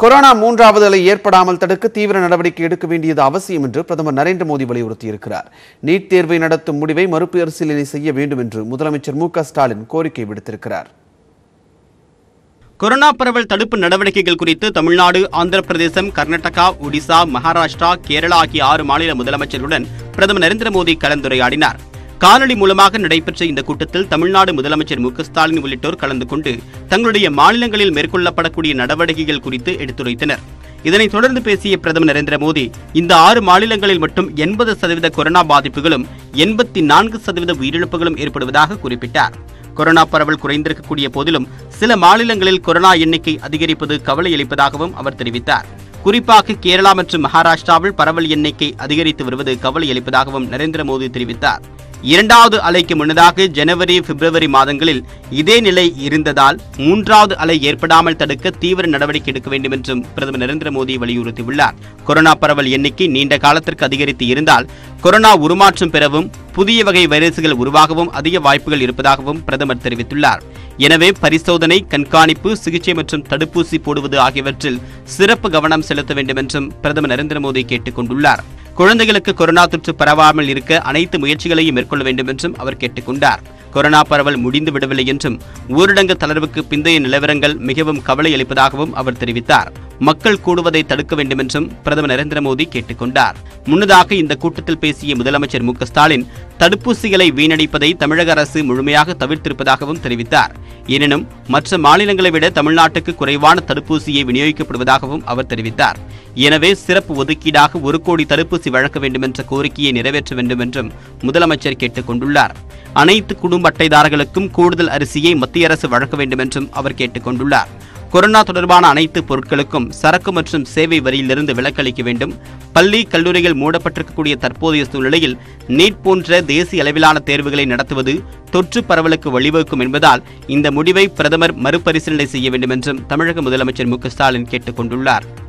corona மூன்றாவது அலை ஏற்படாமல் தடுக்க தீவிர நடவடிக்கை எடுக்க வேண்டியது அவசியம் என்று பிரதமர் நரேந்திர மோடி வலியுறுத்தியிருக்கிறார் நீட் தேர்வை நடத்தும் முடிவை மறுபரிசீலனை செய்ய வேண்டும் என்று முதலமைச்சர் மு க ஸ்டாலின் கோரிக்கை விடுத்திருக்கிறார் கொரோனா பரவல் தடுப்பு நடவடிக்கைகள் குறித்து தமிழ்நாடு ஆந்திர பிரதேசம் கர்நாடகா ஒடிசா மகாராஷ்டிரா கேரளா ஆகிய ஆறு மாநில முதலமைச்சர்களுடன் பிரதமர் நரேந்திர மோடி கலந்துரையாடினார் காணொலி மூலமாக நடைபெற்ற இந்த கூட்டத்தில் தமிழ்நாடு முதலமைச்சர் மு க ஸ்டாலின் உள்ளிட்டோர் கலந்து கொண்டு தங்களுடைய மாநிலங்களில் மேற்கொள்ளப்படக்கூடிய நடவடிக்கைகள் குறித்து எடுத்துரைத்தனர் இதனைத் தொடர்ந்து பேசிய பிரதமர் நரேந்திர மோடி இந்த ஆறு மாநிலங்களில் மட்டும் எண்பது சதவீத கொரோனா பாதிப்புகளும் எண்பத்தி நான்கு சதவீத உயிரிழப்புகளும் ஏற்படுவதாக குறிப்பிட்டார் கொரோனா பரவல் குறைந்திருக்கக்கூடிய போதிலும் சில மாநிலங்களில் கொரோனா எண்ணிக்கை அதிகரிப்பது கவலையளிப்பதாகவும் அவர் தெரிவித்தார் குறிப்பாக கேரளா மற்றும் மகாராஷ்டிராவில் பரவல் எண்ணிக்கை அதிகரித்து வருவது கவலையளிப்பதாகவும் நரேந்திர மோடி தெரிவித்தார் இரண்டாவது அலைக்கு முன்னதாக ஜனவரி பிப்ரவரி மாதங்களில் இதே நிலை இருந்ததால் மூன்றாவது அலை ஏற்படாமல் தடுக்க தீவிர நடவடிக்கை எடுக்க வேண்டும் என்றும் பிரதமர் நரேந்திர மோடி வலியுறுத்தியுள்ளார் கொரோனா பரவல் எண்ணிக்கை நீண்ட காலத்திற்கு அதிகரித்து இருந்தால் கொரோனா உருமாற்றம் பெறவும் புதிய வகை வைரசுகள் உருவாகவும் அதிக வாய்ப்புகள் இருப்பதாகவும் பிரதமர் தெரிவித்துள்ளார் எனவே பரிசோதனை கண்காணிப்பு சிகிச்சை மற்றும் தடுப்பூசி போடுவது ஆகியவற்றில் சிறப்பு கவனம் செலுத்த வேண்டும் என்றும் பிரதமர் நரேந்திர மோடி கேட்டுக் கொண்டுள்ளார் குழந்தைகளுக்கு கொரோனா தொற்று பரவாமல் இருக்க அனைத்து முயற்சிகளையும் மேற்கொள்ள வேண்டும் என்றும் அவர் கேட்டுக்கொண்டார் கொரோனா பரவல் முடிந்து விடவில்லை என்றும் ஊரடங்கு தளர்வுக்கு பிந்தைய நிலவரங்கள் மிகவும் கவலை அளிப்பதாகவும் அவர் தெரிவித்தார் மக்கள் கூடுவதை தடுக்க வேண்டும் என்றும் பிரதமர் நரேந்திர மோடி கேட்டுக்கொண்டார் முன்னதாக இந்த கூட்டத்தில் பேசிய முதலமைச்சர் மு க ஸ்டாலின் தடுப்பூசிகளை வீணடிப்பதை தமிழக அரசு முழுமையாக தவிர்த்திருப்பதாகவும் தெரிவித்தார் எனினும் மற்ற மாநிலங்களை விட தமிழ்நாட்டுக்கு குறைவான தடுப்பூசியை விநியோகிக்கப்படுவதாகவும் அவர் தெரிவித்தார் எனவே சிறப்பு ஒதுக்கீடாக ஒரு கோடி தடுப்பூசி வழங்க வேண்டும் என்ற கோரிக்கையை நிறைவேற்ற வேண்டும் என்றும் முதலமைச்சர் கேட்டுக் கொண்டுள்ளார் அனைத்து குடும்ப அட்டைதாரர்களுக்கும் கூடுதல் அரிசியை மத்திய அரசு வழங்க வேண்டும் என்றும் அவர் கேட்டுக் கொண்டுள்ளார் கொரோனா தொடர்பான அனைத்து பொருட்களுக்கும் சரக்கு மற்றும் சேவை வரியிலிருந்து விலக்களிக்க வேண்டும் பள்ளி கல்லூரிகள் மூடப்பட்டிருக்கக்கூடிய தற்போதைய சூழ்நிலையில் நீட் போன்ற தேசிய அளவிலான தேர்வுகளை நடத்துவது தொற்று பரவலுக்கு வழிவகுக்கும் என்பதால் இந்த முடிவை பிரதமர் மறுபரிசீலனை செய்ய வேண்டும் என்றும் தமிழக முதலமைச்சர் மு க ஸ்டாலின் கேட்டுக் கொண்டுள்ளார்